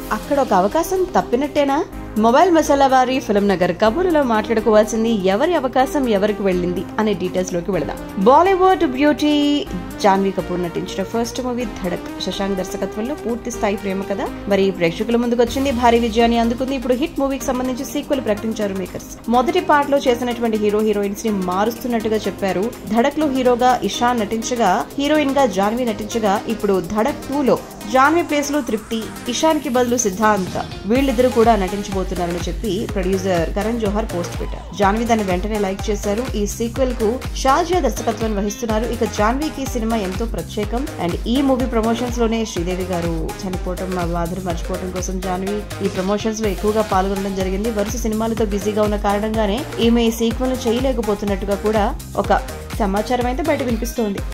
అక్కడ ఒక అవకాశం తప్పినట్టేనా మొబైల్ మసాలా వారి ఫిల్మ్ నగర్ కబుర్లో మాట్లాడుకోవాల్సింది ఎవరి అవకాశం ఎవరికి వెళ్ళింది అనే డీటెయిల్స్ లోకి వెళదాం బాలీవుడ్ బ్యూటీ జాన్వీ కపూర్ నటించిన ఫస్ట్ మూవీ ధడక్ శశాంక్ దర్శకత్వంలో పూర్తి స్థాయి ప్రేమ కథ మరి ప్రేక్షకుల ముందుకు వచ్చింది భారీ విజయాన్ని అందుకుంది ఇప్పుడు హిట్ మూవీకి సంబంధించి సీక్వెల్ ప్రకటించారు మేకర్స్ మొదటి పార్ట్ లో చేసినటువంటి హీరో హీరోయిన్స్ ని మారుస్తున్నట్టుగా చెప్పారు ధడక్ లో హీరోగా ఇషాన్ నటించగా హీరోయిన్ గా జాన్వీ నటించగా ఇప్పుడు ధడక్ టూ లో జాన్వీ ప్లేస్ లో తృప్తి ఇషాన్ కి బదులు సిద్ధాంత్ వీళ్ళిద్దరూ కూడా నటించబోతున్నారని చెప్పి ప్రొడ్యూసర్ కరణ్ జోహర్ పోస్ట్ పెట్టారు జాన్వీ దాన్ని వెంటనే లైక్ చేశారు ఈ సీక్వెల్ కు షాజియా దర్శకత్వం వహిస్తున్నారు ఇక జాన్వీకి సినిమా ఎంతో ప్రత్యేకం అండ్ ఈ మూవీ ప్రమోషన్స్ లోనే శ్రీదేవి గారు చనిపోవటం ఆ బాధను మర్చిపోవడం కోసం జాన్వీ ఈ ప్రమోషన్స్ లో ఎక్కువగా పాల్గొనడం జరిగింది వరుస సినిమాలతో బిజీగా ఉన్న కారణంగానే ఈమె ఈ సీక్వెల్ చేయలేకపోతున్నట్టుగా కూడా ఒక సమాచారం అయితే బయట వినిపిస్తోంది